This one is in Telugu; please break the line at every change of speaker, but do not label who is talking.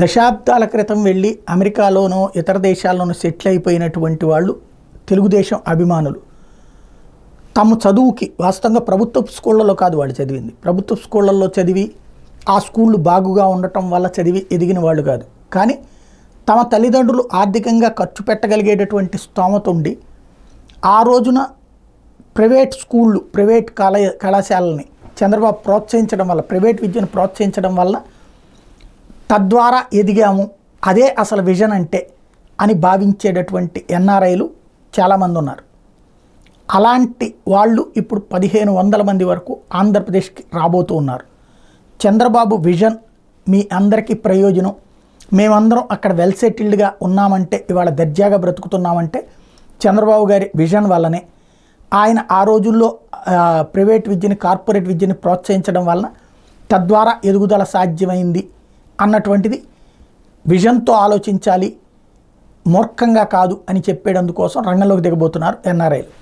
దశాబ్దాల క్రితం వెళ్ళి అమెరికాలోనో ఇతర దేశాల్లోనో సెటిల్ అయిపోయినటువంటి వాళ్ళు తెలుగుదేశం అభిమానులు తమ చదువుకి వాస్తవంగా ప్రభుత్వ స్కూళ్ళలో కాదు వాళ్ళు చదివింది ప్రభుత్వ స్కూళ్ళల్లో చదివి ఆ స్కూళ్ళు బాగుగా ఉండటం వల్ల చదివి ఎదిగిన వాళ్ళు కాదు కానీ తమ తల్లిదండ్రులు ఆర్థికంగా ఖర్చు పెట్టగలిగేటటువంటి స్తోమత ఉండి ఆ రోజున ప్రైవేట్ స్కూళ్ళు ప్రైవేట్ కళా కళాశాలని చంద్రబాబు ప్రోత్సహించడం వల్ల ప్రైవేట్ విద్యను ప్రోత్సహించడం వల్ల తద్వారా ఎదిగాము అదే అసలు విజన్ అంటే అని భావించేటటువంటి ఎన్ఆర్ఐలు చాలామంది ఉన్నారు అలాంటి వాళ్ళు ఇప్పుడు పదిహేను వందల మంది వరకు ఆంధ్రప్రదేశ్కి రాబోతూ ఉన్నారు చంద్రబాబు విజన్ మీ అందరికీ ప్రయోజనం మేమందరం అక్కడ వెల్ సెటిల్డ్గా ఉన్నామంటే ఇవాళ దర్జాగా బ్రతుకుతున్నామంటే చంద్రబాబు గారి విజన్ వల్లనే ఆయన ఆ రోజుల్లో ఆ, ప్రైవేట్ విద్యని కార్పొరేట్ విద్యని ప్రోత్సహించడం వలన తద్వారా ఎదుగుదల సాధ్యమైంది అన్నటువంటిది విజన్తో ఆలోచించాలి మూర్ఖంగా కాదు అని చెప్పేటందుకోసం రంగంలోకి దిగబోతున్నారు ఎన్ఆర్ఐలు